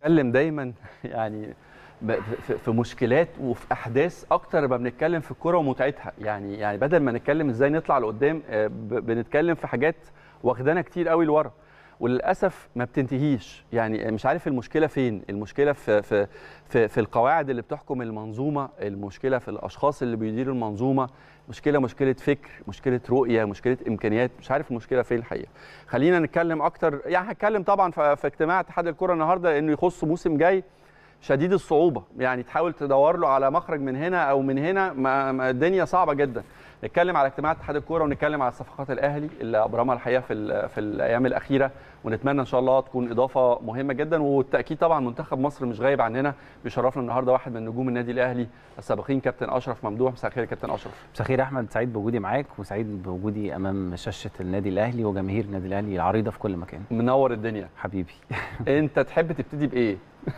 بنتكلم دايما يعني ب- في- في مشكلات وفي احداث اكتر ما بنتكلم في الكوره ومتعتها يعني يعني بدل ما نتكلم ازاي نطلع لقدام آه، ب- بنتكلم في حاجات واخدانا كتير قوي لورا وللاسف ما بتنتهيش يعني مش عارف المشكله فين المشكله في في في, في القواعد اللي بتحكم المنظومه المشكله في الاشخاص اللي بيديروا المنظومه مشكله مشكله فكر مشكله رؤيه مشكله امكانيات مش عارف المشكله فين الحقيقه خلينا نتكلم اكتر يعني هتكلم طبعا في في اجتماع اتحاد الكره النهارده لانه يخص موسم جاي شديد الصعوبه يعني تحاول تدور له على مخرج من هنا او من هنا ما ما الدنيا صعبه جدا نتكلم على اجتماع اتحاد الكوره ونتكلم على صفقات الاهلي اللي ابرمها الحقيقه في ال- في الايام الاخيره ونتمنى ان شاء الله تكون اضافه مهمه جدا والتاكيد طبعا منتخب مصر مش غايب عننا بيشرفنا النهارده واحد من نجوم النادي الاهلي السابقين كابتن اشرف ممدوح مساء الخير يا كابتن اشرف مساء الخير يا احمد سعيد بوجودي معاك وسعيد بوجودي امام شاشه النادي الاهلي وجماهير النادي الاهلي العريضه في كل مكان منور الدنيا حبيبي انت تحب تبتدي بايه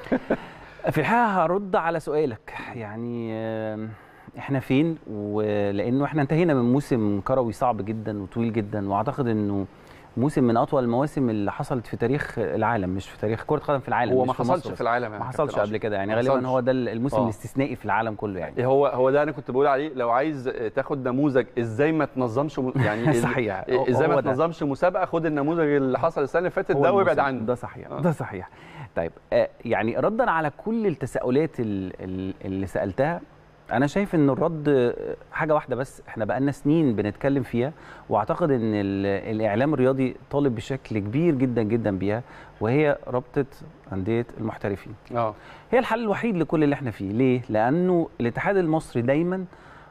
في الحقيقه هرد على سؤالك يعني آم، احنا فين ولانه احنا انتهينا من موسم كروي صعب جدا وطويل جدا واعتقد انه موسم من اطول المواسم اللي حصلت في تاريخ العالم مش في تاريخ كره قدم في العالم هو مش ما في حصلش مصر في بس. العالم يا ما كابتن حصلش أشرف. قبل كده يعني ما غالبا حصلش. هو ده الموسم آه. الاستثنائي في العالم كله يعني هو هو ده انا كنت بقول عليه لو عايز تاخد نموذج ازاي ما تنظمش م- يعني ال- صحيح ازاي هو ما ده. تنظمش مسابقه خد النموذج اللي حصل السنه اللي فاتت هو ده وابعد الموسم. عنه ده صحيح آه. ده صحيح طيب آه، يعني ردا على كل التساؤلات ال- ال- اللي سالتها انا شايف ان الرد آه، حاجه واحده بس احنا بقالنا سنين بنتكلم فيها واعتقد ان ال- الاعلام الرياضي طالب بشكل كبير جدا جدا بيها وهي رابطه انديه المحترفين اه هي الحل الوحيد لكل اللي احنا فيه ليه لانه الاتحاد المصري دايما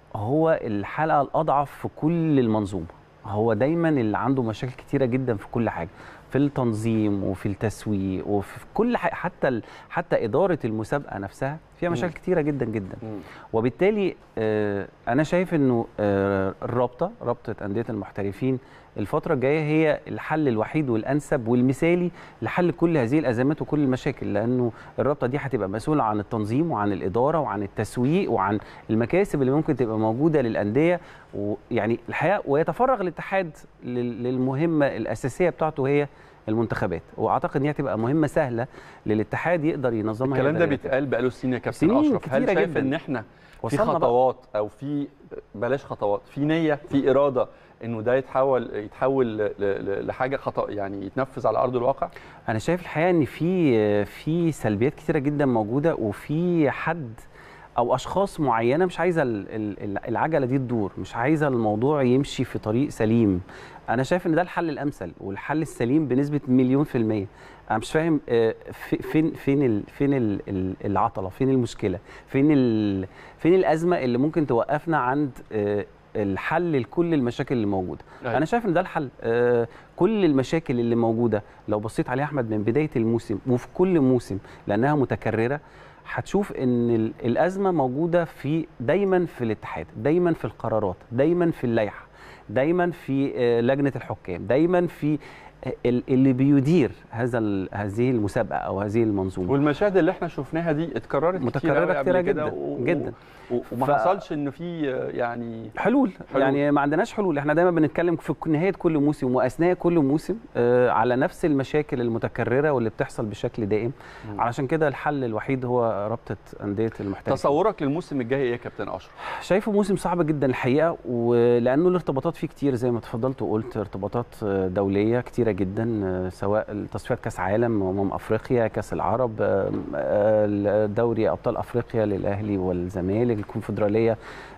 هو الحلقه الاضعف في كل المنظومه هو دايما اللي عنده مشاكل كتيره جدا في كل حاجه في التنظيم وفي التسويق وفي كل حاجه حتى ال- حتى اداره المسابقه نفسها فيها مم. مشاكل كتيره جدا جدا مم. وبالتالي آه، انا شايف انه آه، الرابطه رابطه انديه المحترفين الفتره الجايه هي الحل الوحيد والانسب والمثالي لحل كل هذه الازمات وكل المشاكل لانه الرابطه دي هتبقى مسؤوله عن التنظيم وعن الاداره وعن التسويق وعن المكاسب اللي ممكن تبقى موجوده للانديه ويعني الحقيقه ويتفرغ الاتحاد لل- للمهمه الاساسيه بتاعته هي المنتخبات واعتقد ان هي هتبقى مهمه سهله للاتحاد يقدر ينظمها الكلام ده يقدر يرتبها. بيتقال بقاله سنين يا كابتن سنين اشرف هل كتيرة شايف جداً. ان احنا في وصلنا بقى. خطوات او في بلاش خطوات في نيه في اراده انه ده يتحول يتحول ل- ل- لحاجه خطا يعني يتنفذ على ارض الواقع انا شايف الحقيقه ان في في سلبيات كتيره جدا موجوده وفي حد او اشخاص معينه مش عايزه ال- ال- العجله دي تدور مش عايزه الموضوع يمشي في طريق سليم انا شايف ان ده الحل الامثل والحل السليم بنسبه مليون في الميه انا مش فاهم آه، في- فين فين ال- فين ال- ال- العطله فين المشكله فين ال- فين الازمه اللي ممكن توقفنا عند آه، الحل لكل المشاكل اللي موجوده أيوة. انا شايف ان ده الحل آه، كل المشاكل اللي موجوده لو بصيت عليها احمد من بدايه الموسم وفي كل موسم لانها متكرره هتشوف ان ال- الازمه موجوده في دايما في الاتحاد دايما في القرارات دايما في اللائحه دايما في آه، لجنه الحكام دايما في آه، ال- اللي بيدير هذا ال- هذه المسابقه او هذه المنظومه والمشاهد اللي احنا شفناها دي اتكررت متكررة كتير أوي قبل كتيرة كده جداً، و- جداً. و- وما ف- حصلش انه في آه، يعني حلول. حلول. يعني ما عندناش حلول احنا دايما بنتكلم في نهايه كل موسم واثناء كل موسم آه على نفس المشاكل المتكرره واللي بتحصل بشكل دائم مم. علشان كده الحل الوحيد هو رابطه انديه المحترفين تصورك للموسم الجاي ايه يا كابتن اشرف شايفه موسم صعب جدا الحقيقه ولانه الارتباطات فيه كتير زي ما تفضلت وقلت ارتباطات آه، دوليه كتيره جدا آه، سواء تصفيات كاس عالم امم افريقيا كاس العرب آه، آه، دوري ابطال افريقيا للاهلي والزمالك الكونفدراليه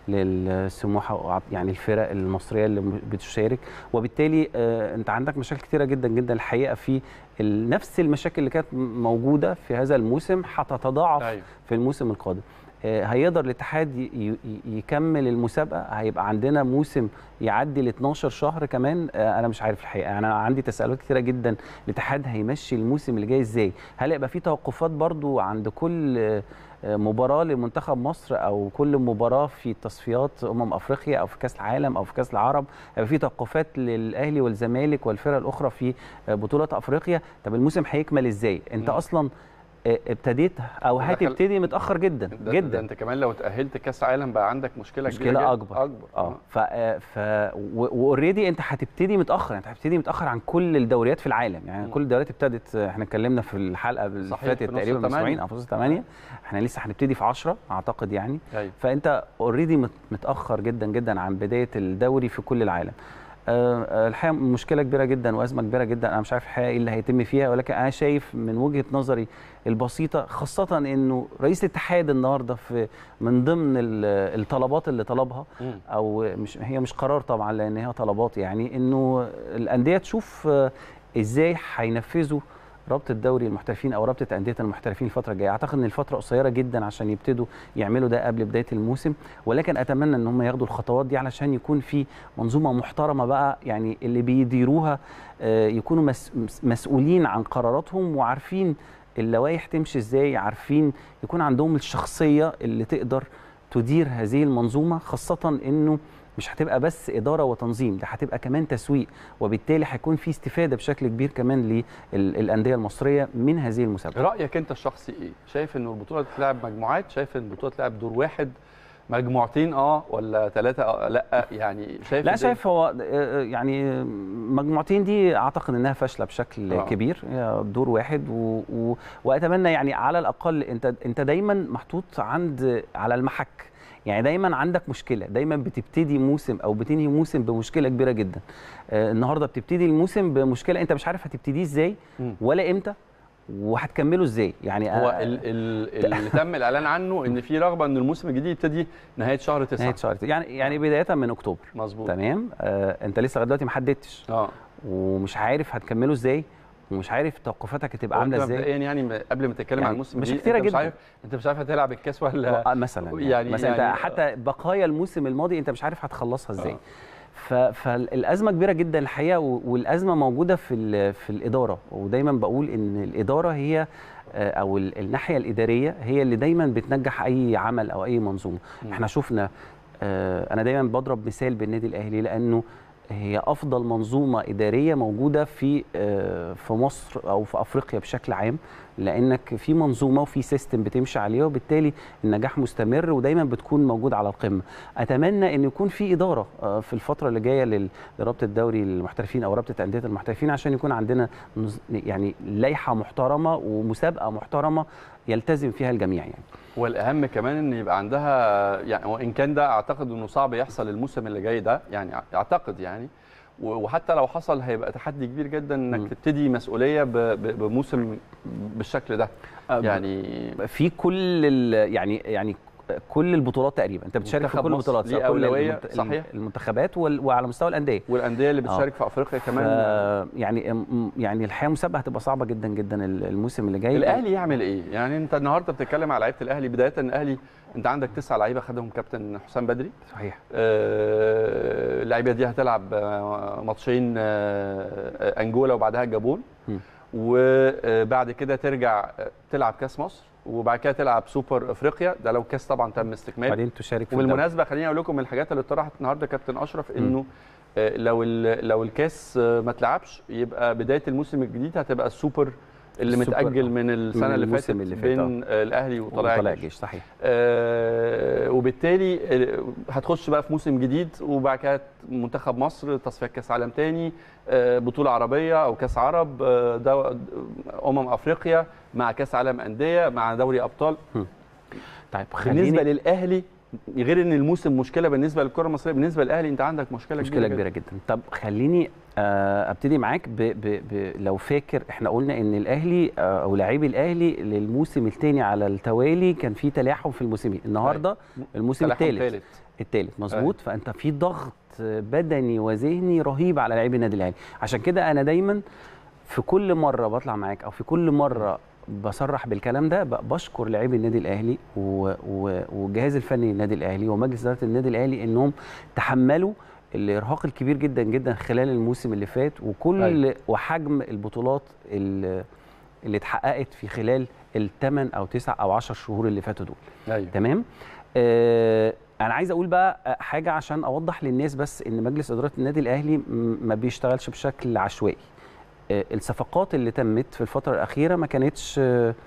للسموحه وع- يعني الفرق المصريه اللي م- بتشارك وبالتالي آه، انت عندك مشاكل كتيره جدا جدا الحقيقه في ال- نفس المشاكل اللي كانت م- موجوده في هذا الموسم هتتضاعف ايوه في الموسم القادم آه، هيقدر الاتحاد ي- ي- يكمل المسابقه هيبقى عندنا موسم يعدي ال 12 شهر كمان آه، انا مش عارف الحقيقه يعني انا عندي تساؤلات كتيره جدا الاتحاد هيمشي الموسم اللي جاي ازاي هل هيبقى في توقفات برضو عند كل آه، آه، مباراه لمنتخب مصر او كل مباراه في تصفيات امم افريقيا او في كاس العالم او في كاس العرب هيبقى في توقفات للاهلي والزمالك والفرق الاخرى في آه، بطوله افريقيا طب الموسم هيكمل ازاي انت مم. اصلا آه، ابتديت او دخل- هتبتدي متاخر جدا ده, ده جدا انت كمان لو تاهلت كاس عالم بقى عندك مشكله كبيره مشكلة جداً. أكبر. اكبر اه ف ف واوريدي انت هتبتدي متاخر انت هتبتدي متاخر عن كل الدوريات في العالم يعني مم. كل الدوريات ابتدت احنا اتكلمنا في الحلقه اللي صحيح، فاتت في نص تقريبا التمانية. اسبوعين او في نص 8 احنا لسه هنبتدي في 10 اعتقد يعني ايوه فانت اوريدي متاخر جدا جدا عن بدايه الدوري في كل العالم آه، آه، الحقيقه مشكله كبيره جدا وازمه كبيره جدا انا مش عارف الحقيقه ايه اللي هيتم فيها ولكن انا شايف من وجهه نظري البسيطه خاصه انه رئيس الاتحاد النهارده في من ضمن ال- الطلبات اللي طلبها مم. او مش هي مش قرار طبعا لان هي طلبات يعني انه الانديه تشوف آه، ازاي هينفذوا رابطه دوري المحترفين او رابطه انديه المحترفين الفتره الجايه اعتقد ان الفتره قصيره جدا عشان يبتدوا يعملوا ده قبل بدايه الموسم ولكن اتمنى ان هم ياخدوا الخطوات دي علشان يكون في منظومه محترمه بقى يعني اللي بيديروها آه، يكونوا مس- مس- مسؤولين عن قراراتهم وعارفين اللوائح تمشي ازاي عارفين يكون عندهم الشخصيه اللي تقدر تدير هذه المنظومه خاصه انه مش هتبقى بس اداره وتنظيم ده هتبقى كمان تسويق وبالتالي هيكون في استفاده بشكل كبير كمان للانديه المصريه من هذه المسابقه رايك انت الشخصي ايه شايف ان البطوله تلعب مجموعات شايف ان البطوله تلعب دور واحد مجموعتين اه ولا ثلاثه آه لا يعني شايف لا إزاي؟ شايف هو آه، يعني مجموعتين دي اعتقد انها فاشله بشكل آه. آه. كبير هي دور واحد و... و... واتمنى يعني على الاقل انت انت دايما محطوط عند على المحك يعني دايما عندك مشكله دايما بتبتدي موسم او بتنهي موسم بمشكله كبيره جدا آه النهارده بتبتدي الموسم بمشكله انت مش عارف هتبتديه ازاي مم. ولا امتى وهتكمله ازاي يعني هو آه، ال- ال- اللي تم الاعلان عنه ان في رغبه ان الموسم الجديد يبتدي نهايه شهر 9 نهايه شهر يعني يعني بدايه من اكتوبر مظبوط تمام آه انت لسه لغايه دلوقتي ما حددتش اه ومش عارف هتكمله ازاي ومش عارف توقفاتك هتبقى هو أنت عامله ازاي مبدئيا يعني م- قبل ما تتكلم يعني عن الموسم مش الجديد، كتيرة انت مش جداً. عارف انت مش عارف هتلعب الكاس ولا آه، مثلا يعني, يعني- مثلا يعني- انت حتى بقايا الموسم الماضي انت مش عارف هتخلصها ازاي آه. ف- فالازمه كبيره جدا الحقيقه و- والازمه موجوده في ال- في الاداره ودايما بقول ان الاداره هي آه، او ال- الناحيه الاداريه هي اللي دايما بتنجح اي عمل او اي منظومه مم. احنا شفنا آه، انا دايما بضرب مثال بالنادي الاهلي لانه هي افضل منظومه اداريه موجوده في آه، في مصر او في افريقيا بشكل عام لانك في منظومه وفي سيستم بتمشي عليه وبالتالي النجاح مستمر ودايما بتكون موجود على القمه اتمنى ان يكون في اداره آه، في الفتره اللي جايه لل- لرابطه الدوري المحترفين او رابطه انديه المحترفين عشان يكون عندنا نز- يعني لائحه محترمه ومسابقه محترمه يلتزم فيها الجميع يعني والاهم كمان ان يبقى عندها يعني وان كان ده اعتقد انه صعب يحصل الموسم اللي جاي ده يعني اعتقد يعني و- وحتى لو حصل هيبقى تحدي كبير جدا مم. انك تبتدي مسؤوليه ب- ب- بموسم بالشكل ده يعني في كل ال- يعني يعني كل البطولات تقريبا انت بتشارك في منتخب كل مصر البطولات ليه كل أولوية، المنت- صحيح. المنتخبات وال- وعلى مستوى الانديه والانديه اللي بتشارك في افريقيا كمان ف- يعني م- يعني الحقيقه مسابقه هتبقى صعبه جدا جدا ال- الموسم اللي جاي الاهلي يعمل ايه؟ يعني انت النهارده بتتكلم على لعيبه الاهلي بدايه الاهلي انت عندك تسع لعيبه خدهم كابتن حسام بدري صحيح آه، اللعيبه دي هتلعب آه، ماتشين آه، انجولا وبعدها الجابون م. وبعد كده ترجع آه، تلعب كاس مصر وبعد كده تلعب سوبر افريقيا ده لو كاس طبعا تم استكمال بعدين تشارك في الدوري. وبالمناسبه خليني اقول لكم من الحاجات اللي اتطرحت النهارده كابتن اشرف انه آه، لو ال- لو الكاس آه، ما اتلعبش يبقى بدايه الموسم الجديد هتبقى السوبر اللي السوبر، متاجل آه. من السنه من اللي فاتت الموسم اللي فات، بين آه، الاهلي وطلائع وطلع الجيش الجيش صحيح آه، وبالتالي آه، هتخش بقى في موسم جديد وبعد كده منتخب مصر تصفيات كاس عالم تاني آه، بطوله عربيه او كاس عرب آه، دو- امم افريقيا مع كاس عالم انديه مع دوري ابطال طيب بالنسبه خليني للاهلي غير ان الموسم مشكله بالنسبه للكره المصريه بالنسبه للاهلي انت عندك مشكله, مشكله كبيره, كبيره جدا طب خليني آه، ابتدي معاك ب ب ب لو فاكر احنا قلنا ان الاهلي آه، او لاعبي الاهلي للموسم الثاني على التوالي كان في تلاحم في الموسمين النهارده الموسم تلاحم الثالث ثالث الثالث مظبوط فانت في ضغط بدني وذهني رهيب على لاعبي النادي الاهلي عشان كده انا دايما في كل مره بطلع معاك او في كل مره بصرح بالكلام ده ب- بشكر لاعبي النادي الاهلي و- و- والجهاز الفني للنادي الاهلي ومجلس اداره النادي الاهلي انهم تحملوا الارهاق الكبير جدا جدا خلال الموسم اللي فات وكل أيوة. وحجم البطولات اللي اللي اتحققت في خلال الثمان او تسع او 10 شهور اللي فاتوا دول ايوه تمام آه انا عايز اقول بقى آه، حاجه عشان اوضح للناس بس ان مجلس اداره النادي الاهلي م- ما بيشتغلش بشكل عشوائي آه الصفقات اللي تمت في الفتره الاخيره ما كانتش آه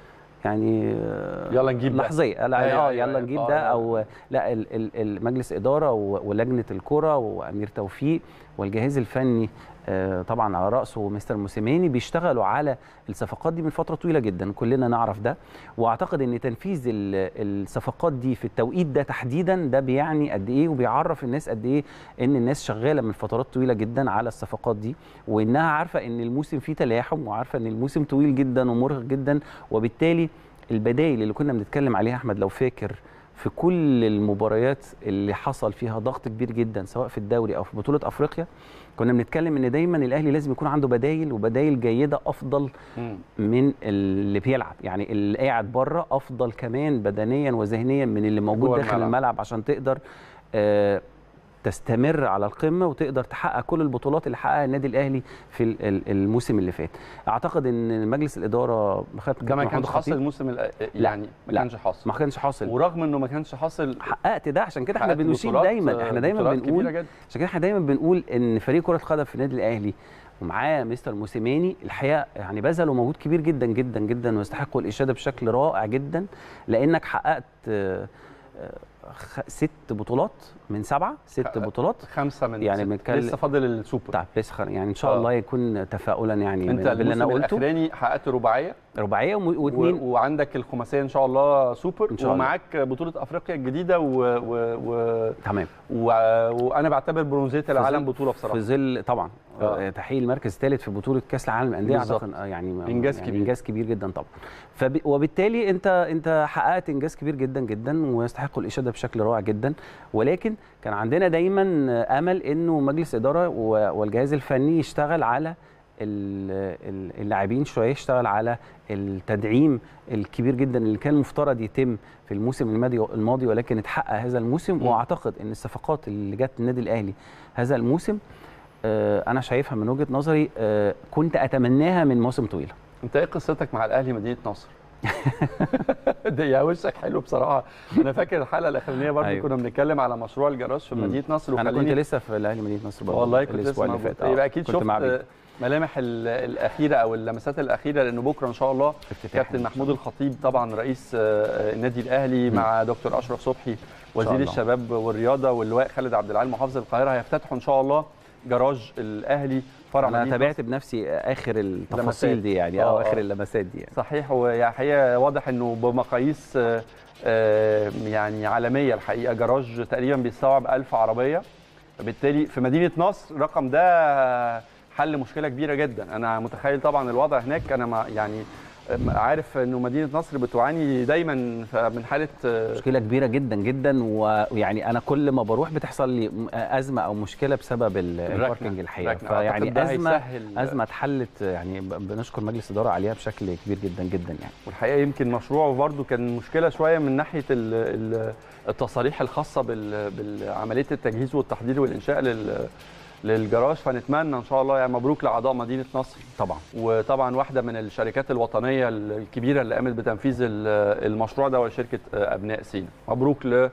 يعني آه، يلا نجيب ده. لحظيه لا أيوة، اه أيوة، يلا أيوة. نجيب آه، ده لا. او لا ال- ال- المجلس اداره و- ولجنه الكره وامير توفيق والجهاز الفني آه، طبعا على راسه مستر موسيماني بيشتغلوا على الصفقات دي من فتره طويله جدا كلنا نعرف ده واعتقد ان تنفيذ ال- الصفقات دي في التوقيت ده تحديدا ده بيعني قد ايه وبيعرف الناس قد ايه ان الناس شغاله من فترات طويله جدا على الصفقات دي وانها عارفه ان الموسم فيه تلاحم وعارفه ان الموسم طويل جدا ومرهق جدا وبالتالي البدائل اللي كنا بنتكلم عليها احمد لو فاكر في كل المباريات اللي حصل فيها ضغط كبير جدا سواء في الدوري او في بطوله افريقيا كنا بنتكلم ان دايما الاهلي لازم يكون عنده بدايل وبدايل جيده افضل مم. من اللي بيلعب يعني اللي قاعد بره افضل كمان بدنيا وذهنيا من اللي موجود جوه داخل الملعب. الملعب عشان تقدر آه تستمر على القمه وتقدر تحقق كل البطولات اللي حققها النادي الاهلي في ال- ال- الموسم اللي فات اعتقد ان مجلس الاداره بخط ده ما محمود كانش حاصل الخطيب الموسم الأ- يعني ما لا. كانش حاصل ما كانش حاصل ورغم انه ما كانش حاصل حققت ده عشان كده احنا حققت بنشيد بطولات- دايما احنا دايما بطولات بنقول كبيرة جدا. عشان كده احنا دايما بنقول ان فريق كره القدم في النادي الاهلي ومعاه مستر موسيماني الحقيقه يعني بذلوا مجهود كبير جدا جدا جدا ويستحقوا الاشاده بشكل رائع جدا لانك حققت آه، آه، خ- ست بطولات من سبعه ست حققت بطولات خمسه من يعني ست. بنتكلم- لسه فاضل السوبر بتاع بيسخر يعني ان شاء آه. الله يكون تفاؤلا يعني انت باللي انا الموسم قلته الاخراني حققت رباعيه رباعيه وم- و... واثنين وعندك الخماسيه ان شاء الله سوبر إن شاء الله. ومعاك بطوله افريقيا الجديده و... و... و... تمام و... وانا بعتبر برونزيه في العالم ظل- بطوله بصراحه في ظل طبعا آه. آه. تحقيق المركز الثالث في بطوله كاس العالم للانديه بالظبط. اعتقد آه، يعني إنجاز يعني كبير. انجاز كبير جدا طبعا فب... وبالتالي انت انت حققت انجاز كبير جدا جدا ويستحقوا الاشاده بشكل رائع جدا ولكن كان عندنا دايما امل انه مجلس اداره و- والجهاز الفني يشتغل على ال- ال- اللاعبين شويه يشتغل على التدعيم الكبير جدا اللي كان مفترض يتم في الموسم الماضي الماضي ولكن اتحقق هذا الموسم م. واعتقد ان الصفقات اللي جت النادي الاهلي هذا الموسم آه، انا شايفها من وجهه نظري آه، كنت اتمناها من مواسم طويله انت ايه قصتك مع الاهلي مدينه نصر ده يا وشك حلو بصراحه انا فاكر الحلقه الاخرانيه برضو أيوة. كنا بنتكلم على مشروع الجراج في مم. مدينه نصر انا كنت وخليني لسه في الاهلي مدينه نصر برضه والله كنت لسه الاسبوع اللي موجود فات آه، يبقى اكيد كنت مع بيتو. شفت ملامح ال- الاخيره او اللمسات الاخيره لانه بكره ان شاء الله افتتاح كابتن محمود الخطيب طبعا رئيس آه، النادي الاهلي مم. مع دكتور اشرف صبحي وزير الله. الشباب والرياضه واللواء خالد عبد العال محافظ القاهره هيفتتحوا ان شاء الله جراج الاهلي فرع انا مدينة تابعت بنفسي اخر لمسات. التفاصيل دي يعني آه، اه اخر آه. اللمسات دي يعني. صحيح ويعني حقيقه واضح انه بمقاييس آه، آه، يعني عالميه الحقيقه جراج تقريبا بيستوعب 1000 عربيه فبالتالي في مدينه نصر الرقم ده حل مشكله كبيره جدا انا متخيل طبعا الوضع هناك انا مع يعني آه، عارف انه مدينه نصر بتعاني دايما من حاله آه، مشكله كبيره جدا جدا و- ويعني انا كل ما بروح بتحصل لي م- ازمه او مشكله بسبب ال- الباركنج الحقيقه ركنة. أعتقد فيعني ده ازمه هيسهل- ازمه اتحلت يعني ب- بنشكر مجلس الاداره عليها بشكل كبير جدا جدا يعني والحقيقه يمكن مشروع برضو كان مشكله شويه من ناحيه ال- ال- التصاريح الخاصه بال- بعمليه التجهيز والتحضير والانشاء لل- للجراج فنتمنى ان شاء الله يعني مبروك لاعضاء مدينه نصر طبعا وطبعا واحده من الشركات الوطنيه الكبيره اللي قامت بتنفيذ ال- المشروع ده وشركه ابناء سينا مبروك ل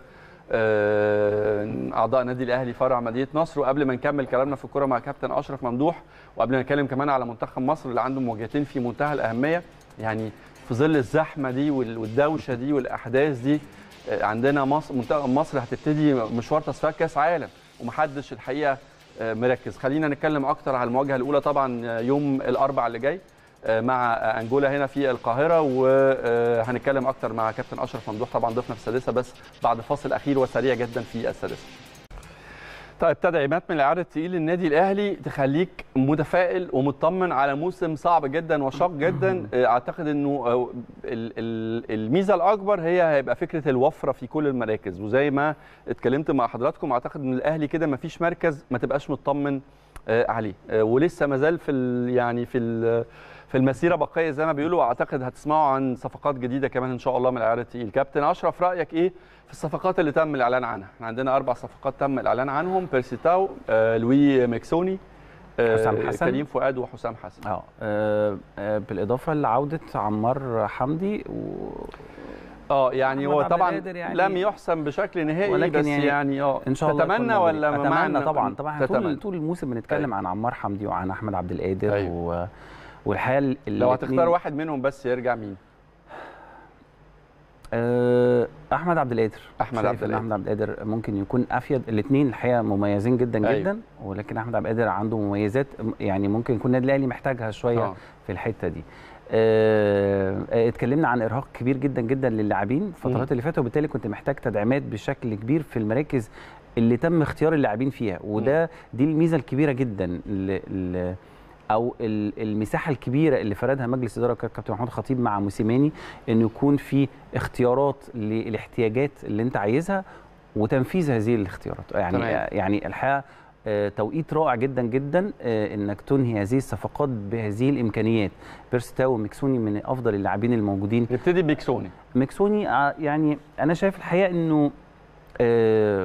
آه، اعضاء نادي الاهلي فرع مدينه نصر وقبل ما نكمل كلامنا في الكوره مع كابتن اشرف ممدوح وقبل ما نتكلم كمان على منتخب مصر اللي عنده مواجهتين في منتهى الاهميه يعني في ظل الزحمه دي وال- والدوشه دي والاحداث دي آه، عندنا مصر منتخب مصر هتبتدي مشوار تصفيات كاس عالم ومحدش الحقيقه آه، مركز خلينا نتكلم اكتر على المواجهه الاولى طبعا آه، يوم الاربع اللي جاي آه، مع آه، انجولا هنا في القاهره وهنتكلم اكتر مع كابتن اشرف ممدوح طبعا ضيفنا في السادسه بس بعد فاصل اخير وسريع جدا في السادسه طيب تدعيمات من العيار التقيل للنادي الاهلي تخليك متفائل ومطمن على موسم صعب جدا وشاق جدا آه، اعتقد انه آه، ال- ال- الميزه الاكبر هي هيبقى فكره الوفره في كل المراكز وزي ما اتكلمت مع حضراتكم اعتقد ان الاهلي كده ما فيش مركز ما تبقاش مطمن آه، عليه آه، ولسه ما زال في ال- يعني في ال- في المسيره بقيه زي ما بيقولوا واعتقد هتسمعوا عن صفقات جديده كمان ان شاء الله من العيار التقيل كابتن اشرف رايك ايه في الصفقات اللي تم الاعلان عنها احنا عندنا اربع صفقات تم الاعلان عنهم بيرسي تاو آه، لوي ميكسوني آه، حسام حسن. كريم فؤاد وحسام حسن اه آه، آه، بالاضافه لعوده عمار حمدي و... اه يعني محمد هو عبد طبعا القادر يعني- لم يحسم بشكل نهائي ولكن بس يعني يعني اه ان شاء الله يكون تتمنى موجود. ولا اتمنى معنى طبعا طبعا طول تتمنى. طول الموسم بنتكلم أيوة. عن عمار حمدي وعن احمد عبد القادر أيوة. و... والحقيقه ال- لو الاتنين- هتختار واحد منهم بس يرجع مين آه، احمد عبد القادر أحمد شايف عبد إن القادر. احمد عبد القادر ممكن يكون افيد الاثنين الحقيقه مميزين جدا أيوة. جدا ولكن احمد عبد القادر عنده مميزات يعني ممكن يكون النادي الاهلي محتاجها شويه آه. في الحته دي آه، آه، اتكلمنا عن ارهاق كبير جدا جدا للاعبين الفترات اللي فاتت وبالتالي كنت محتاج تدعيمات بشكل كبير في المراكز اللي تم اختيار اللاعبين فيها وده دي الميزه الكبيره جدا ل- ل- او ال- المساحه الكبيره اللي فردها مجلس اداره كابتن محمود خطيب مع موسيماني انه يكون في اختيارات للاحتياجات اللي انت عايزها وتنفيذ هذه الاختيارات يعني تمام. يعني الحقيقه آه، توقيت رائع جدا جدا آه، انك تنهي هذه الصفقات بهذه الامكانيات بيرستاو وميكسوني من افضل اللاعبين الموجودين نبتدي بيكسوني ميكسوني آه، يعني انا شايف الحقيقه انه آه،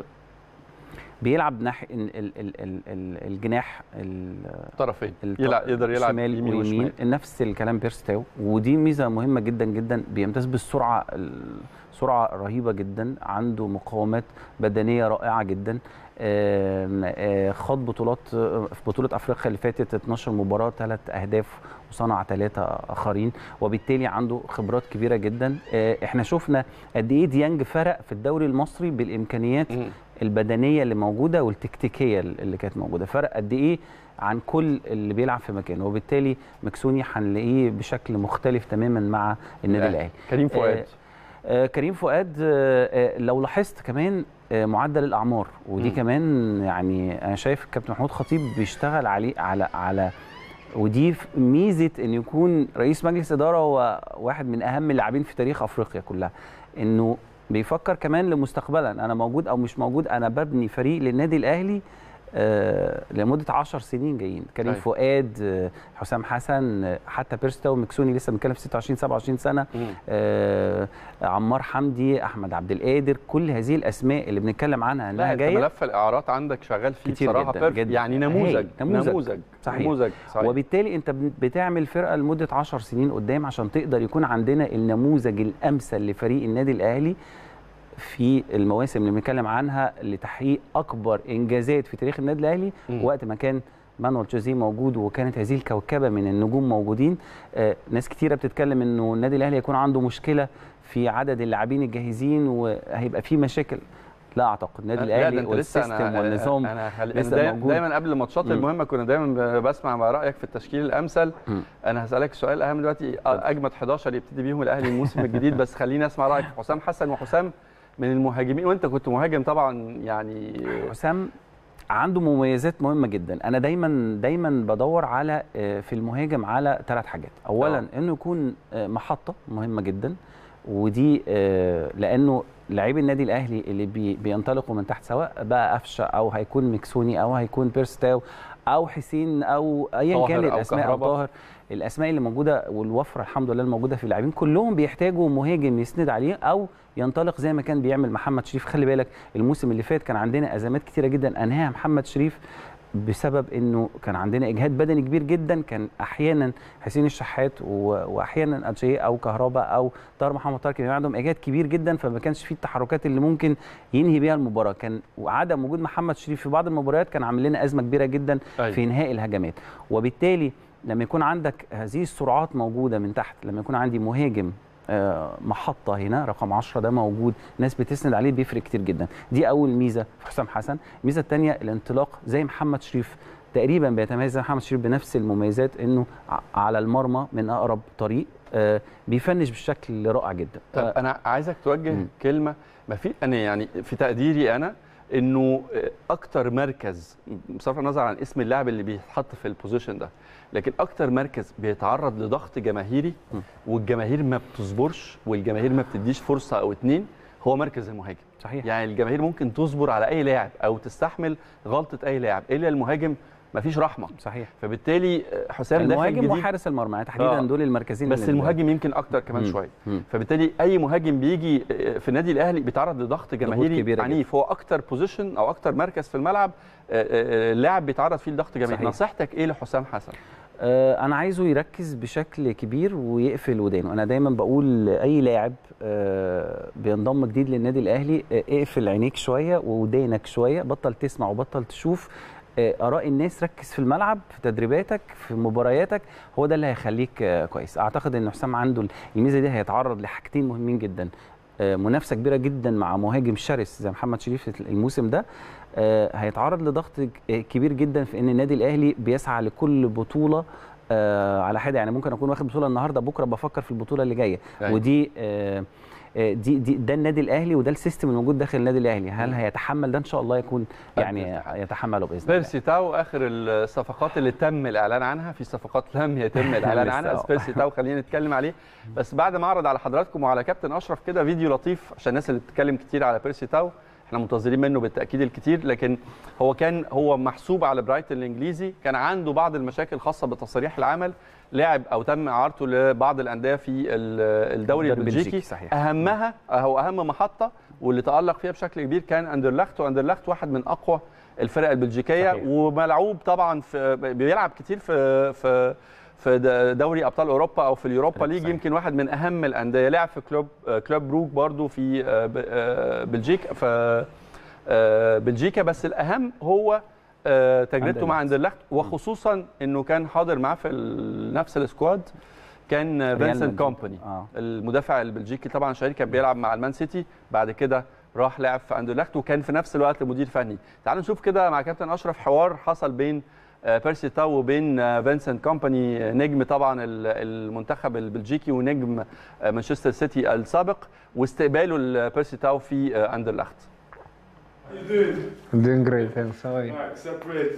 بيلعب ناحيه ال- ال- ال- ال- ال- الجناح ال- طرفين الط- يلعب يقدر يلعب شمال يمين ويمين وشمال نفس الكلام بيرستاو ودي ميزه مهمه جدا جدا بيمتاز بالسرعه السرعه رهيبه جدا عنده مقاومات بدنيه رائعه جدا آم، آه، خاض بطولات آه، في بطوله افريقيا اللي فاتت 12 مباراه ثلاث اهداف وصنع ثلاثه اخرين وبالتالي عنده خبرات كبيره جدا آه، احنا شفنا قد ايه ديانج فرق في الدوري المصري بالامكانيات مم. البدنيه اللي موجوده والتكتيكيه اللي كانت موجوده فرق قد ايه عن كل اللي بيلعب في مكانه وبالتالي مكسوني هنلاقيه بشكل مختلف تماما مع النادي آه. الاهلي كريم فؤاد آه كريم فؤاد آه آه لو لاحظت كمان آه معدل الاعمار ودي مم. كمان يعني انا شايف كابتن محمود خطيب بيشتغل عليه على على ودي ف- ميزه ان يكون رئيس مجلس اداره هو واحد من اهم اللاعبين في تاريخ افريقيا كلها انه بيفكر كمان لمستقبلا انا موجود او مش موجود انا ببني فريق للنادي الاهلي آه لمده 10 سنين جايين كريم أيوة. فؤاد آه حسام حسن آه حتى بيرستو ومكسوني لسه بنتكلم في 26 27 سنه مم. آه عمار حمدي احمد عبد القادر كل هذه الاسماء اللي بنتكلم عنها لا انها انت جايه ملف الاعارات عندك شغال فيه كتير بصراحه جداً، perfect. جداً. يعني نموذج هايل. نموذج. نموذج صحيح. نموذج صحيح وبالتالي انت بن- بتعمل فرقه لمده 10 سنين قدام عشان تقدر يكون عندنا النموذج الامثل لفريق النادي الاهلي في المواسم اللي بنتكلم عنها لتحقيق اكبر انجازات في تاريخ النادي الاهلي مم. وقت ما كان مانويل جوزيه موجود وكانت هذه الكوكبه من النجوم موجودين آه ناس كتيره بتتكلم انه النادي الاهلي يكون عنده مشكله في عدد اللاعبين الجاهزين وهيبقى في مشاكل لا اعتقد النادي لا، ده الاهلي انت لسه والسيستم أنا- والنظام انا خل... لسه أنا دايما, موجود. دايما قبل الماتشات مم. المهمه كنا دايما ب- بسمع مع رايك في التشكيل الامثل مم. انا هسالك سؤال اهم دلوقتي اجمد 11 يبتدي بيهم الاهلي الموسم الجديد بس خليني اسمع رايك في حسام حسن وحسام من المهاجمين وانت كنت مهاجم طبعا يعني حسام عنده مميزات مهمه جدا انا دايما دايما بدور على آه، في المهاجم على ثلاث حاجات اولا آه. انه يكون آه، محطه مهمه جدا ودي آه، لانه لعيب النادي الاهلي اللي بي بينطلقوا من تحت سواء بقى قفشه او هيكون مكسوني او هيكون بيرستاو او حسين او ايا طاهر كان أو الاسماء او كهربا. طاهر الاسماء اللي موجوده والوفره الحمد لله الموجوده في اللاعبين كلهم بيحتاجوا مهاجم يسند عليه او ينطلق زي ما كان بيعمل محمد شريف خلي بالك الموسم اللي فات كان عندنا ازمات كتيره جدا انهاها محمد شريف بسبب انه كان عندنا اجهاد بدني كبير جدا كان احيانا حسين الشحات و- واحيانا اتشيه او كهربا او طاهر محمد طاهر كان عندهم اجهاد كبير جدا فما كانش فيه التحركات اللي ممكن ينهي بيها المباراه كان وعدم وجود محمد شريف في بعض المباريات كان عامل لنا ازمه كبيره جدا أيوة. في انهاء الهجمات وبالتالي لما يكون عندك هذه السرعات موجوده من تحت لما يكون عندي مهاجم آه، محطه هنا رقم 10 ده موجود ناس بتسند عليه بيفرق كتير جدا دي اول ميزه في حسام حسن الميزه الثانيه الانطلاق زي محمد شريف تقريبا بيتميز زي محمد شريف بنفس المميزات انه ع- على المرمى من اقرب طريق آه، بيفنش بشكل رائع جدا طب آه، انا عايزك توجه مم. كلمه ما في انا يعني في تقديري انا انه اكتر مركز بصرف النظر عن اسم اللاعب اللي بيتحط في البوزيشن ده لكن اكتر مركز بيتعرض لضغط جماهيري مم. والجماهير ما بتصبرش والجماهير ما بتديش فرصه او اتنين هو مركز المهاجم صحيح يعني الجماهير ممكن تصبر على اي لاعب او تستحمل غلطه اي لاعب الا المهاجم مفيش رحمه صحيح فبالتالي حسام داخل المهاجم جديد وحارس المرمى يعني تحديدا آه. دول المركزين بس اللي- المهاجم يمكن اكتر كمان مم. شويه مم. فبالتالي اي مهاجم بيجي في النادي الاهلي بيتعرض لضغط جماهيري كبيرة عنيف هو اكتر بوزيشن او اكتر مركز في الملعب آه، آه، اللاعب بيتعرض فيه لضغط جماهيري صحيح. نصيحتك ايه لحسام حسن آه، انا عايزه يركز بشكل كبير ويقفل ودانه انا دايما بقول اي لاعب آه، بينضم جديد للنادي الاهلي آه، اقفل عينيك شويه وودانك شويه بطل تسمع وبطل تشوف آه، اراء الناس ركز في الملعب في تدريباتك في مبارياتك هو ده اللي هيخليك آه، كويس اعتقد ان حسام عنده الميزه دي هيتعرض لحاجتين مهمين جدا آه، منافسه كبيره جدا مع مهاجم شرس زي محمد شريف الموسم ده آه، هيتعرض لضغط ك- كبير جدا في ان النادي الاهلي بيسعى لكل بطوله آه، على حده يعني ممكن اكون واخد بطوله النهارده بكره بفكر في البطوله اللي جايه أيوة. ودي آه، آه، دي دي ده النادي الاهلي وده السيستم الموجود داخل النادي الاهلي هل هيتحمل ده ان شاء الله يكون يعني يتحمله باذن الله بيرسي تاو اخر الصفقات اللي تم الاعلان عنها في صفقات لم يتم الاعلان لسه، عنها بس آه. بيرسي تاو خلينا نتكلم عليه بس بعد ما اعرض على حضراتكم وعلى كابتن اشرف كده فيديو لطيف عشان الناس اللي بتتكلم كتير على بيرسي تاو احنا منتظرين منه بالتاكيد الكتير لكن هو كان هو محسوب على برايتون الانجليزي كان عنده بعض المشاكل خاصه بتصريح العمل لاعب او تم اعارته لبعض الانديه في ال- الدوري الدوري البلجيكي، البلجيكي صحيح. اهمها او اهم محطه واللي تالق فيها بشكل كبير كان اندرلخت واندرلخت واحد من اقوى الفرق البلجيكيه صحيح. وملعوب طبعا في بيلعب كتير في في في د- دوري ابطال اوروبا او في اليوروبا ليج صحيح. يمكن واحد من اهم الانديه لعب في كلوب كلوب بروك برضو في آه، ب- آه، بلجيكا في آه، بلجيكا بس الاهم هو آه، تجربته مع أندرلخت. اندرلخت وخصوصا انه كان حاضر معاه في ال- نفس السكواد كان آه، ريال فينسنت مدريد. كومباني اه المدافع البلجيكي طبعا شهير كان بيلعب مع المان سيتي بعد كده راح لعب في اندرلخت وكان في نفس الوقت مدير فني تعالوا نشوف كده مع كابتن اشرف حوار حصل بين آه، بيرسي تاو وبين آه، فينسنت كومباني آه، نجم طبعا ال- المنتخب البلجيكي ونجم آه، مانشستر سيتي السابق واستقباله لبيرسي تاو في آه، اندرلخت How you doing? I'm doing great, thanks. How are you? Alright, separate.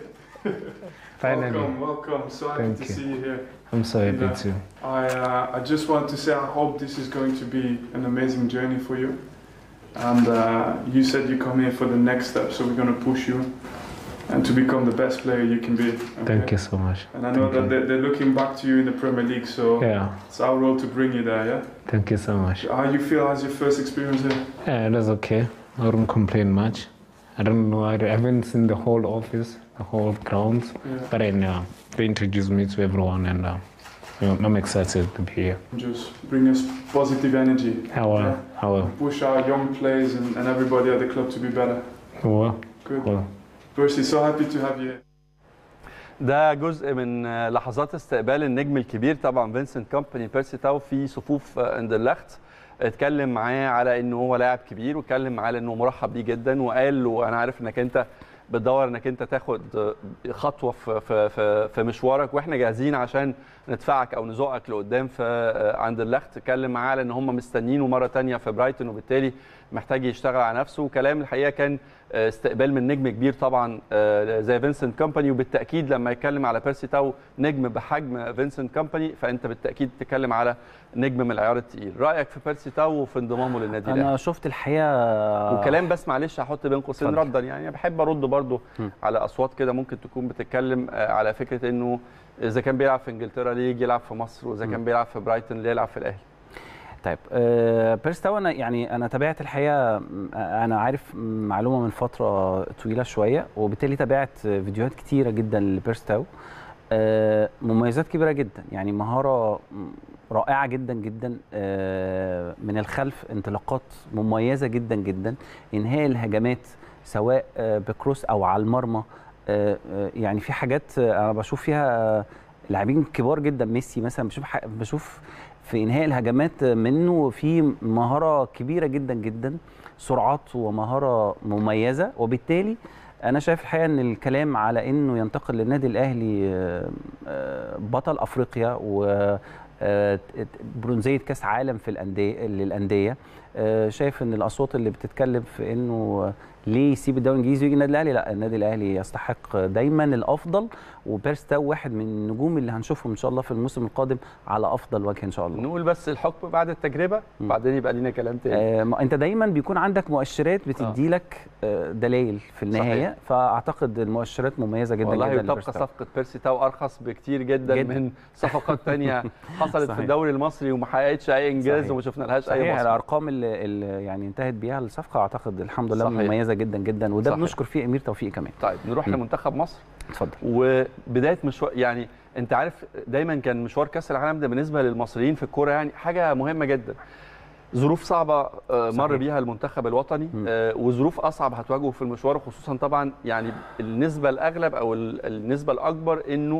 Finally. Welcome, welcome. So happy Thank to you. see you here. I'm so happy Yeah. too. I uh, I just want to say I hope this is going to be an amazing journey for you. And uh, you said you come here for the next step, so we're going to push you and to become the best player you can be. okay? Thank you so much. And I know Thank that you. they're, they're looking back to you in the Premier League, so Yeah, it's our role to bring you there. Yeah. thank you so much. How you feel? How's your first experience here? Yeah, it was okay. I wouldn't complain much. I don't know, I haven't seen the whole office, the whole grounds, Yeah. but I know they introduced me to everyone and uh, you know, I'm excited to be here. Just bring us positive energy. How will, Yeah. how will, Push our young players and, and everybody at the club to be better. how will, Good. well. Percy, so happy to have you here. ده جزء من آه، لحظات استقبال النجم الكبير طبعا فينسنت كومباني بيرسي تاو في صفوف آه، اندرلخت اتكلم معاه على انه هو لاعب كبير واتكلم معاه على انه مرحب بيه جدا وقال له انا عارف انك انت بتدور انك انت تاخد آه، خطوه في في في, في مشوارك واحنا جاهزين عشان ندفعك او نزقك لقدام في آه، اندرلخت اتكلم معاه على ان هم مستنيينه مره تانية في برايتون وبالتالي محتاج يشتغل على نفسه وكلام الحقيقه كان آه، استقبال من نجم كبير طبعا آه، زي فينسنت كومباني وبالتاكيد لما يتكلم على بيرسي تاو نجم بحجم فينسنت كومباني فانت بالتاكيد تتكلم على نجم من العيار التقيل رايك في بيرسي تاو وفي انضمامه للنادي الاهلي انا شفت الحقيقه وكلام بس معلش هحط بين قوسين اتفضل. ردا يعني أنا بحب ارد برضو م. على اصوات كده ممكن تكون بتتكلم آه، على فكره انه اذا كان بيلعب في انجلترا ليه يجي يلعب في مصر واذا م. كان بيلعب في برايتون ليه يلعب في الاهلي طيب آه بيرس تاو انا يعني انا تابعت الحقيقه م- انا عارف معلومه من فتره طويله شويه وبالتالي تابعت فيديوهات كتيره جدا لبيرس تاو آه مميزات كبيره جدا يعني مهاره م- رائعه جدا جدا آه من الخلف انطلاقات مميزه جدا جدا انهاء الهجمات سواء آه بكروس او على المرمى آه آه يعني في حاجات آه، انا بشوف فيها آه، لاعبين كبار جدا ميسي مثلا بشوف ح- بشوف في انهاء الهجمات منه في مهاره كبيره جدا جدا سرعات ومهاره مميزه وبالتالي انا شايف الحقيقه ان الكلام على انه ينتقل للنادي الاهلي آه، آه، بطل افريقيا و آه، برونزيه كاس عالم في الانديه للانديه آه، شايف ان الاصوات اللي بتتكلم في انه ليه يسيب الدوري الانجليزي ويجي النادي الاهلي لا النادي الاهلي يستحق دايما الافضل وبيرس تاو واحد من النجوم اللي هنشوفهم ان شاء الله في الموسم القادم على افضل وجه ان شاء الله نقول بس الحكم بعد التجربه م. بعدين يبقى لينا كلام تاني آه ما انت دايما بيكون عندك مؤشرات بتدي لك آه دلائل في النهايه صحيح. فاعتقد المؤشرات مميزه جدا والله جدا وتبقى لبيرس تاو. صفقه بيرسي تاو ارخص بكتير جدا, جداً. من صفقات تانية حصلت في صحيح. الدوري المصري وما حققتش اي انجاز صحيح. وما شفنا لهاش اي صحيح بصمه الارقام اللي, اللي يعني انتهت بيها الصفقه اعتقد الحمد لله صحيح. مميزه جدا جدا وده صحيح. بنشكر فيه امير توفيق كمان طيب نروح م. لمنتخب مصر اتفضل وبدايه مشوار يعني انت عارف دايما كان مشوار كاس العالم ده بالنسبه للمصريين في الكوره يعني حاجه مهمه جدا ظروف صعبه آه، مر صحيح. بيها المنتخب الوطني م. آه، وظروف اصعب هتواجهه في المشوار خصوصا طبعا يعني النسبه الاغلب او ال- النسبه الاكبر انه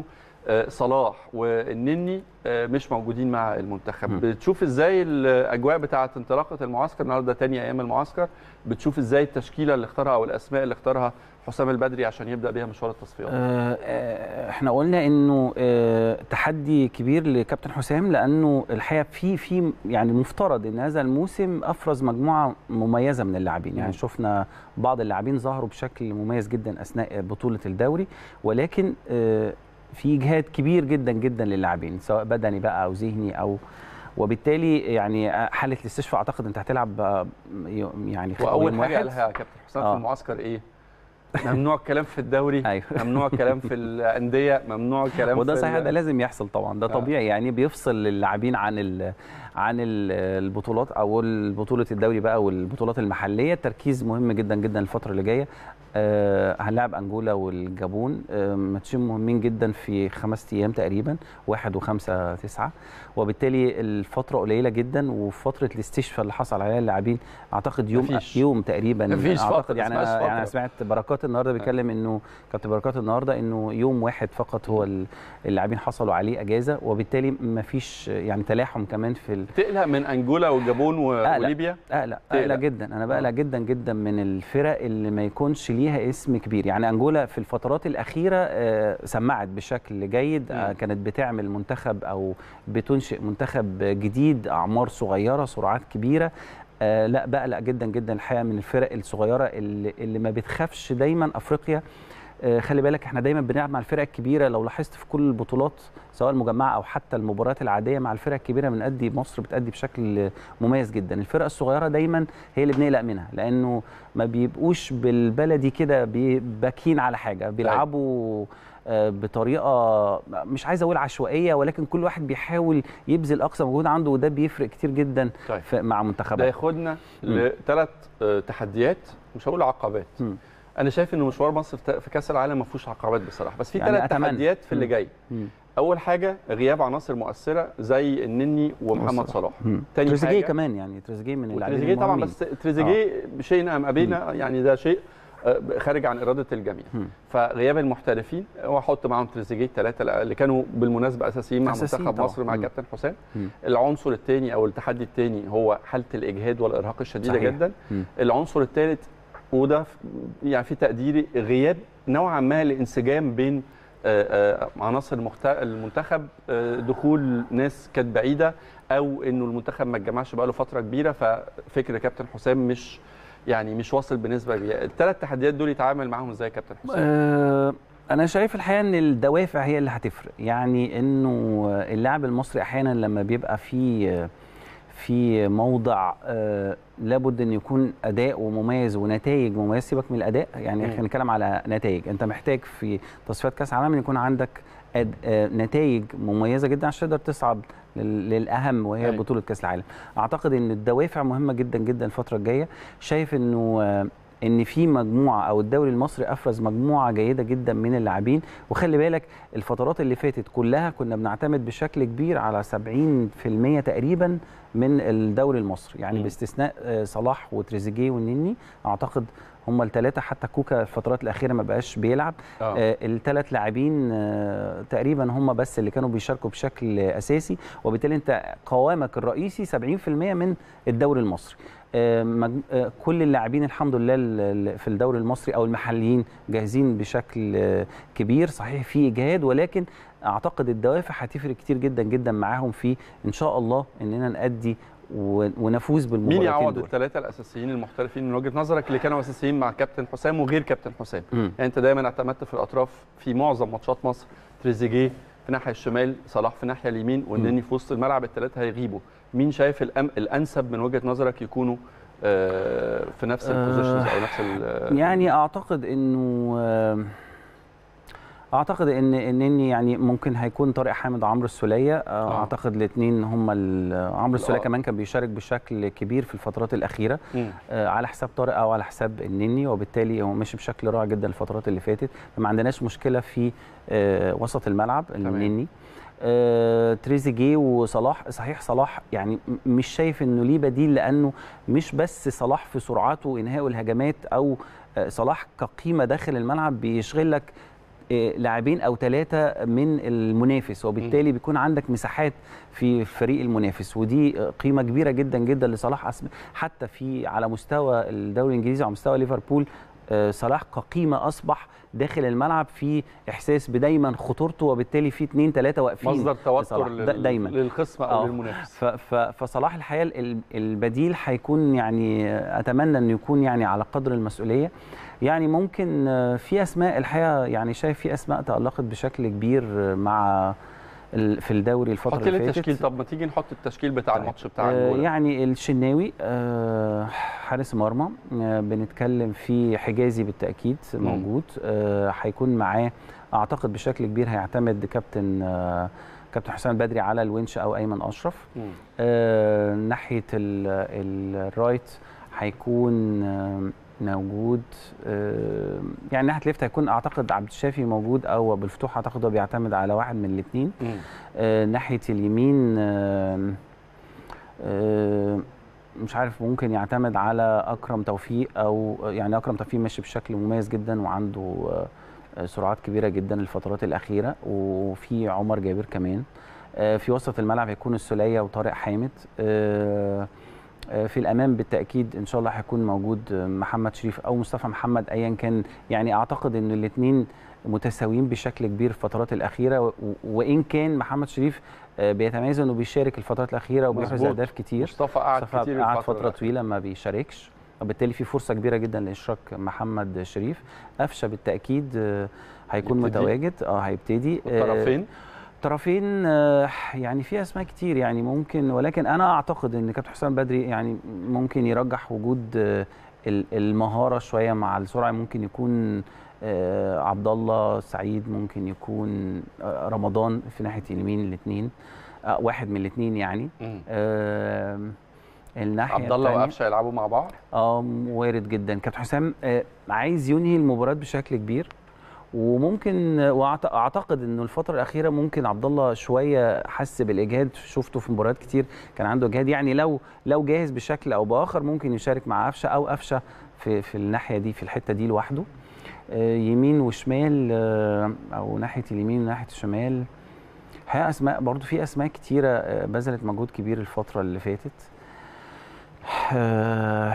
آه، صلاح والنني آه، مش موجودين مع المنتخب مم. بتشوف ازاي الاجواء بتاعه انطلاقه المعسكر النهارده تاني ايام المعسكر بتشوف ازاي التشكيله اللي اختارها او الاسماء اللي اختارها حسام البدري عشان يبدا بيها مشوار التصفيات آه، آه، احنا قلنا انه آه، تحدي كبير لكابتن حسام لانه الحقيقه في في يعني المفترض ان هذا الموسم افرز مجموعه مميزه من اللاعبين يعني مم. شفنا بعض اللاعبين ظهروا بشكل مميز جدا اثناء بطوله الدوري ولكن آه، في اجهاد كبير جدا جدا للاعبين سواء بدني بقى او ذهني او وبالتالي يعني حاله الاستشفاء اعتقد انت هتلعب آه، يعني واول يوم حاجه واحد. قالها كابتن حسام آه. في المعسكر ايه ممنوع الكلام في الدوري ايوه ممنوع الكلام في الانديه ممنوع الكلام وده في صحيح ال- ده لازم يحصل طبعا ده آه. طبيعي يعني بيفصل اللاعبين عن ال عن ال- البطولات او بطوله الدوري بقى والبطولات المحليه التركيز مهم جدا جدا الفتره اللي جايه آه هنلعب انجولا والجابون آه ماتشين مهمين جدا في خمس ايام تقريبا واحد وخمسة تسعة وبالتالي الفترة قليلة جدا وفترة الاستشفاء اللي حصل عليها اللاعبين اعتقد يوم مفيش. يوم تقريبا مفيش فترة، اعتقد يعني اسمهاش أنا يعني أنا فترة. سمعت بركات النهارده بيتكلم انه كابتن بركات النهارده انه يوم واحد فقط هو ال- اللاعبين حصلوا عليه اجازه وبالتالي مفيش يعني تلاحم كمان في ال... تقلق من انجولا والجابون و- أقلق. وليبيا اقلق تقلق. اقلق جدا انا بقلق آه. جدا جدا من الفرق اللي ما يكونش ليها اسم كبير يعني انجولا في الفترات الاخيره آه، سمعت بشكل جيد آه، مم. كانت بتعمل منتخب او بتنشئ منتخب جديد اعمار صغيره سرعات كبيره آه لا بقلق جدا جدا الحقيقه من الفرق الصغيره اللي, اللي ما بتخافش دايما افريقيا آه، خلي بالك احنا دايما بنلعب مع الفرق الكبيره لو لاحظت في كل البطولات سواء المجمعه او حتى المباريات العاديه مع الفرق الكبيره بنأدي مصر بتأدي بشكل مميز جدا الفرق الصغيره دايما هي اللي بنقلق منها لانه ما بيبقوش بالبلدي كده بي- باكين على حاجه بيلعبوا آه، بطريقه مش عايز اقول عشوائيه ولكن كل واحد بيحاول يبذل اقصى مجهود عنده وده بيفرق كتير جدا طيب. في مع ده منتخبات ياخدنا مم. لثلاث تحديات مش هقول عقبات مم. انا شايف ان مشوار مصر في ت- في كاس العالم ما فيهوش عقبات بصراحه بس في يعني ثلاث أتمنى. تحديات في اللي مم. جاي مم. اول حاجه غياب عناصر مؤثره زي النني ومحمد صلاح. صلاح مم. تاني تريزيجيه حاجة- كمان يعني تريزيجيه من اللاعبين وتريزيجيه طبعا المهمين. بس تريزيجيه شيء ام ابينا يعني ده شيء آه، خارج عن اراده الجميع مم. فغياب المحترفين واحط معاهم تريزيجيه الثلاثه اللي كانوا بالمناسبه اساسيين مع أساسيين منتخب طبعاً. مصر مع مم. كابتن حسام مم. العنصر الثاني او التحدي الثاني هو حاله الاجهاد والارهاق الشديده صحيح. جدا مم. العنصر الثالث وده في- يعني في تقديري غياب نوعا ما لانسجام بين آه، آه، عناصر المخت- المنتخب آه، دخول ناس كانت بعيده او انه المنتخب ما اتجمعش بقاله فتره كبيره ففكر كابتن حسام مش يعني مش واصل بنسبه كبيره الثلاث تحديات دول يتعامل معاهم ازاي كابتن حسام آه، انا شايف الحقيقه ان الدوافع هي اللي هتفرق يعني انه اللاعب المصري احيانا لما بيبقى في في موضع آه، لابد ان يكون اداء ومميز ونتائج مميز سيبك من الاداء يعني مم. احنا نتكلم على نتائج انت محتاج في تصفيات كاس العالم ان يكون عندك أد... آه، نتائج مميزه جدا عشان تقدر تصعد لل- للاهم وهي أيوة. بطوله كاس العالم اعتقد ان الدوافع مهمه جدا جدا الفتره الجايه شايف انه آه، ان في مجموعه او الدوري المصري افرز مجموعه جيده جدا من اللاعبين وخلي بالك الفترات اللي فاتت كلها كنا بنعتمد بشكل كبير على 70% تقريبا من الدوري المصري يعني مم. باستثناء آه، صلاح وتريزيجيه والنني اعتقد هم الثلاثه حتى كوكا الفترات الاخيره ما بقاش بيلعب آه. آه الثلاث لاعبين آه تقريبا هم بس اللي كانوا بيشاركوا بشكل اساسي وبالتالي انت قوامك الرئيسي 70% من الدوري المصري آه مج- آه كل اللاعبين الحمد لله ال- ال- في الدوري المصري او المحليين جاهزين بشكل آه كبير صحيح في اجهاد ولكن اعتقد الدوافع هتفرق كتير جدا جدا معاهم في ان شاء الله اننا نادي و- ونفوز مين بالمباراتين يعوض دول الثلاثه الاساسيين المحترفين من وجهه نظرك اللي كانوا اساسيين مع كابتن حسام وغير كابتن حسام مم. يعني انت دايما اعتمدت في الاطراف في معظم ماتشات مصر تريزيجيه في الناحيه الشمال صلاح في الناحيه اليمين والنني في وسط الملعب الثلاثه هيغيبوا مين شايف الأم الانسب من وجهه نظرك يكونوا آه، في نفس آه، البوزيشنز او نفس ال- يعني اعتقد انه آه، اعتقد ان انني يعني ممكن هيكون طارق حامد وعمرو السوليه آه، آه. اعتقد الاثنين هم ال- عمرو السوليه آه. كمان كان بيشارك بشكل كبير في الفترات الاخيره مم. آه، على حساب طارق او على حساب النني وبالتالي هو ماشي بشكل رائع جدا الفترات اللي فاتت فما عندناش مشكله في آه، وسط الملعب النني آه، تريزيجيه وصلاح صحيح صلاح يعني م- مش شايف انه ليه بديل لانه مش بس صلاح في سرعته وانهاء الهجمات او آه، صلاح كقيمه داخل الملعب بيشغل لك آه، لاعبين او ثلاثه من المنافس وبالتالي بيكون عندك مساحات في الفريق المنافس ودي آه، قيمه كبيره جدا جدا لصلاح أسم- حتى في على مستوى الدوري الانجليزي وعلى مستوى ليفربول آه، صلاح كقيمه اصبح داخل الملعب في احساس بدايما خطورته وبالتالي في اثنين ثلاثه واقفين مصدر توتر لصلاح. لل- دا- دايما للخصم او آه. للمنافس ف- ف- فصلاح الحقيقه ال- البديل هيكون يعني اتمنى انه يكون يعني على قدر المسؤوليه يعني ممكن آه، في اسماء الحقيقه يعني شايف في اسماء تالقت بشكل كبير آه، مع ال- في الدوري الفتره حط لي اللي فاتت التشكيل طب ما تيجي نحط التشكيل بتاع طيب. الماتش بتاع آه، الجولة. يعني الشناوي آه، حارس مرمى آه، بنتكلم في حجازي بالتاكيد مم. موجود آه، هيكون معاه اعتقد بشكل كبير هيعتمد كابتن آه، كابتن حسام البدري على الونش او ايمن اشرف مم. آه، ناحيه ال- ال- الرايت هيكون آه، موجود آه، يعني ناحيه الليفت هيكون اعتقد عبد الشافي موجود او ابو الفتوح اعتقد هو بيعتمد على واحد من الاثنين مم. آه، ناحيه اليمين آه، آه، مش عارف ممكن يعتمد على اكرم توفيق او يعني اكرم توفيق ماشي بشكل مميز جدا وعنده آه، سرعات كبيره جدا الفترات الاخيره وفي عمر جابر كمان آه، في وسط الملعب هيكون السوليه وطارق حامد آه، آه، في الامام بالتاكيد ان شاء الله هيكون موجود آه، محمد شريف او مصطفى محمد ايا كان يعني اعتقد ان الاثنين متساويين بشكل كبير في الفترات الاخيره و- وان كان محمد شريف آه، بيتميز انه بيشارك الفترات الاخيره وبيحرز مظبوط. اهداف كتير مصطفى قعد مصطفى كتير قعد الفترة فتره الأخيرة. طويله ما بيشاركش وبالتالي في فرصه كبيره جدا لاشراك محمد شريف قفشه بالتاكيد آه، هيكون يبتدي. متواجد اه هيبتدي آه، الطرفين طرفين آه، يعني في اسماء كتير يعني ممكن ولكن انا اعتقد ان كابتن حسام بدري يعني ممكن يرجح وجود آه، ال- المهاره شويه مع السرعه ممكن يكون آه، عبد الله سعيد ممكن يكون آه، رمضان في ناحيه اليمين الاثنين واحد من الاثنين يعني مم. آه، الناحيه عبد الله التانية- وقفشه يلعبوا مع بعض اه وارد جدا كابتن حسام آه، عايز ينهي المباراه بشكل كبير وممكن واعتقد انه الفتره الاخيره ممكن عبد الله شويه حس بالاجهاد شفته في مباريات كتير كان عنده اجهاد يعني لو لو جاهز بشكل او باخر ممكن يشارك مع قفشه او قفشه في في الناحيه دي في الحته دي لوحده آه، يمين وشمال آه، او ناحيه اليمين وناحيه الشمال الحقيقه اسماء برضو في اسماء كتيره آه، بذلت مجهود كبير الفتره اللي فاتت آه،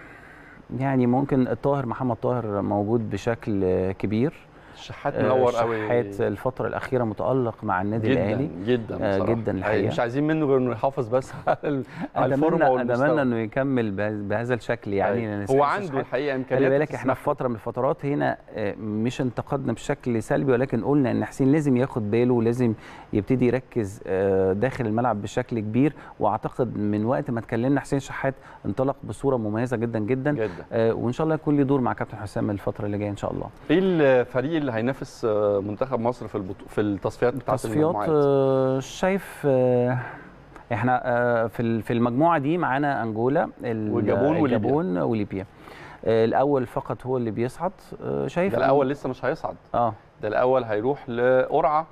يعني ممكن الطاهر محمد طاهر موجود بشكل آه، كبير الشحات آه، منور قوي شحات الفتره الاخيره متالق مع النادي جدا الاهلي جدا آه، بصراحة. جدا يعني الحقيقة. مش عايزين منه غير انه يحافظ بس على ال- على الفورمه اتمنى والمستوى اتمنى انه يكمل بهذا بهذا الشكل يعني أيوة. لأن هو إحساس عنده شحات الحقيقه خلي امكانيات بالك احنا في تسمح له. فتره من الفترات هنا آه، مش انتقدنا بشكل سلبي ولكن قلنا ان حسين لازم ياخد باله ولازم يبتدي يركز آه، داخل الملعب بشكل كبير واعتقد من وقت ما اتكلمنا حسين شحات انطلق بصوره مميزه جدا جدا جدا آه، وان شاء الله يكون ليه دور مع كابتن حسام الفتره اللي جايه ان شاء الله ايه الفريق اللي هينافس آه، منتخب مصر في البطو... في التصفيات بتاعه تصفيات المجموعات آه، شايف آه، احنا آه، في ال- في المجموعه دي معانا انجولا ال- والجابون وليبيا. الجابون وليبيا آه، الاول فقط هو اللي بيصعد آه، شايف ده الاول لسه مش هيصعد اه ده الاول هيروح لقرعه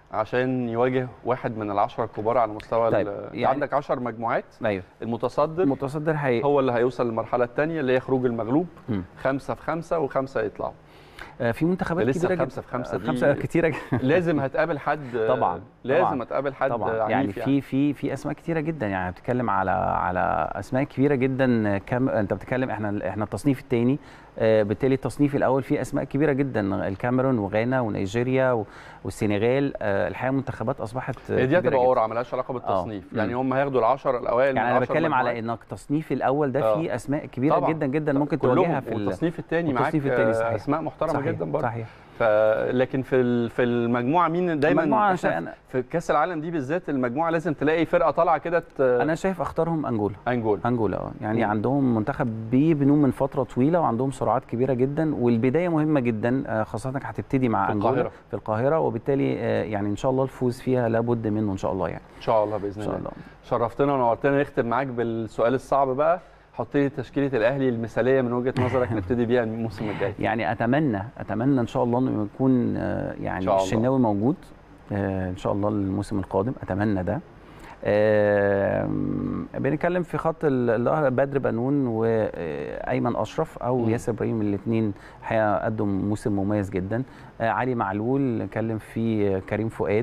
عشان يواجه واحد من العشرة الكبار على مستوى طيب، ال- يعني يعني- عندك 10 مجموعات ايوه المتصدر المتصدر هي هو اللي هيوصل للمرحله الثانيه اللي هي خروج المغلوب مم. خمسه في خمسه وخمسه يطلعوا آه، في منتخبات ده لسه كبيره خمسة في خمسة آه، دي- خمسه كتيره جدا لازم هتقابل حد طبعاً، لازم طبعاً. هتقابل حد طبعا عنيف يعني في في في اسماء كتيره جدا يعني بتتكلم على على اسماء كبيره جدا كم انت بتتكلم احنا احنا التصنيف الثاني بالتالي التصنيف الاول فيه اسماء كبيره جدا الكاميرون وغانا ونيجيريا و- والسنغال آه، الحقيقه منتخبات اصبحت هي دي كبيرة هتبقى جداً. قرعه مالهاش علاقه بالتصنيف مم. يعني هم هياخدوا العشر الاوائل من يعني انا العشر بتكلم على مجموعات. انك التصنيف الاول ده آه. فيه اسماء كبيره طبعاً. جدا جدا ممكن كلهم تواجهها في ال- والتصنيف الثاني معاك والتصنيف التاني، صحيح. اسماء محترمه صحيح، جدا برضه صحيح ف... لكن في ال- في المجموعه مين دايما المجموعة إحنا عشان- في كاس العالم دي بالذات المجموعه لازم تلاقي فرقه طالعه كده ت... انا شايف اختارهم انجولا انجول انجولا اه يعني مم. عندهم منتخب بيبنوه من فتره طويله وعندهم سرعات كبيره جدا والبدايه مهمه جدا آه، خاصه انك هتبتدي مع في انجولا القاهرة. في القاهره وبالتالي آه، يعني ان شاء الله الفوز فيها لابد منه ان شاء الله يعني ان شاء الله باذن ان شاء الله الله شرفتنا ونورتنا نختم معاك بالسؤال الصعب بقى حط لي تشكيله الاهلي المثاليه من وجهه نظرك نبتدي بيها الموسم الجاي يعني اتمنى اتمنى ان شاء الله انه يكون آه، إن يعني شاء الله. الشناوي موجود آه، ان شاء الله الموسم القادم اتمنى ده آم، بنتكلم في خط ال- ال- بدر بنون وايمن اشرف او مم. ياسر ابراهيم الاثنين الحقيقه قدم موسم مميز جدا آه، علي معلول نتكلم في كريم فؤاد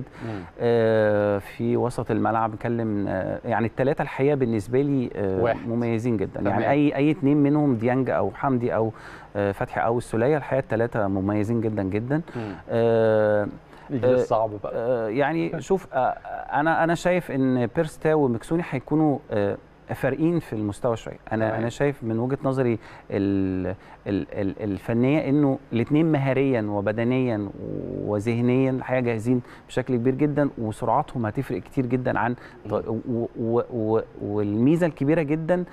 آه، في وسط الملعب نتكلم آه، يعني الثلاثه الحقيقه بالنسبه لي آه، واحد. مميزين جدا تمام. يعني اي اي اثنين منهم ديانج او حمدي او آه، فتحي او السوليه الحقيقه الثلاثه مميزين جدا جدا مم. آه، يجي آه، للصعب بقى آه، يعني شوف آه، انا انا شايف ان بيرستا ومكسوني هيكونوا آه، فارقين في المستوى شويه انا تمام. انا شايف من وجهه نظري ال ال ال الفنيه انه الاثنين مهاريا وبدنيا وذهنيا الحقيقه جاهزين بشكل كبير جدا وسرعتهم هتفرق كتير جدا عن ط- و- و- و- والميزه الكبيره جدا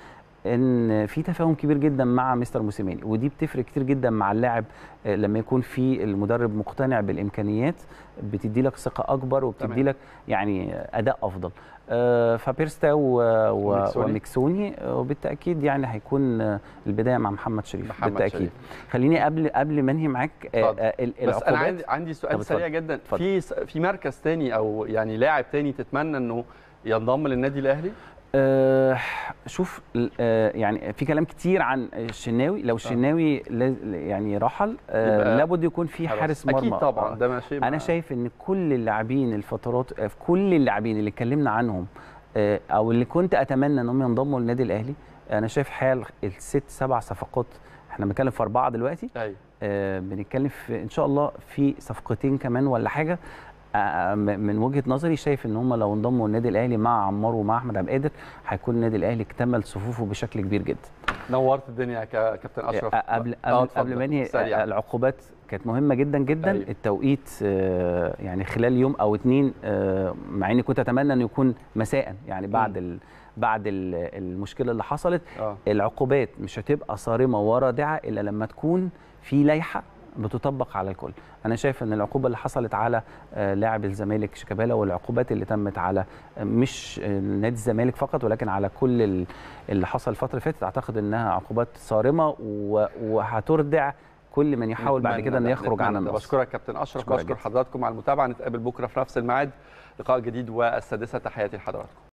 ان في تفاهم كبير جدا مع مستر موسيماني ودي بتفرق كتير جدا مع اللاعب آه، لما يكون في المدرب مقتنع بالامكانيات بتدي لك ثقه اكبر وبتدي تمام. لك يعني اداء افضل آه، فبيرستا و- و- وميكسوني. وميكسوني آه، وبالتاكيد يعني هيكون آه، البدايه مع محمد شريف محمد بالتاكيد شريف. خليني قبل قبل ما انهي معاك آه، اتفضل. آه، ال- بس انا العقوبات عندي عندي طب سؤال اتفضل. سريع جدا اتفضل. في س- في مركز تاني او يعني لاعب تاني تتمنى انه ينضم للنادي الاهلي آه، شوف ال- آه، يعني في كلام كتير عن الشناوي لو الشناوي لا- يعني رحل آه، يبقى لابد يكون في خلاص. حارس مرمى اكيد طبعا آه. ده ماشي انا شايف ان كل اللاعبين الفترات آه، في كل اللاعبين اللي اتكلمنا عنهم آه، او اللي كنت اتمنى انهم ينضموا للنادي الاهلي انا شايف حال الست سبع صفقات احنا بنتكلم في اربعه دلوقتي ايوه آه، بنتكلم في ان شاء الله في صفقتين كمان ولا حاجه آه، م- من وجهه نظري شايف ان هم لو انضموا النادي الاهلي مع عمار ومع احمد عبد القادر هيكون النادي الاهلي اكتمل صفوفه بشكل كبير جدا نورت الدنيا يا كا- كابتن اشرف آه، قبل آه، قبل, اتفضل. قبل ما انهي سريع. آه، العقوبات كانت مهمه جدا جدا أيوة. التوقيت آه، يعني خلال يوم او اتنين آه، مع اني كنت اتمنى انه يكون مساء يعني بعد ال بعد ال- المشكله اللي حصلت اه العقوبات مش هتبقى صارمه ورادعه الا لما تكون في لائحه بتطبق على الكل انا شايف ان العقوبه اللي حصلت على آه، لاعب الزمالك شيكابالا والعقوبات اللي تمت على آه، مش آه، نادي الزمالك فقط ولكن على كل ال- اللي حصل الفتره اللي فاتت اعتقد انها عقوبات صارمه و- وهتردع كل من يحاول بعد نتمنى كده انه ده، يخرج عن نتمنى ده. النص بشكرك كابتن اشرف أشكرك بشكر جدا. حضراتكم على المتابعه نتقابل بكره في نفس الميعاد لقاء جديد والسادسه تحياتي لحضراتكم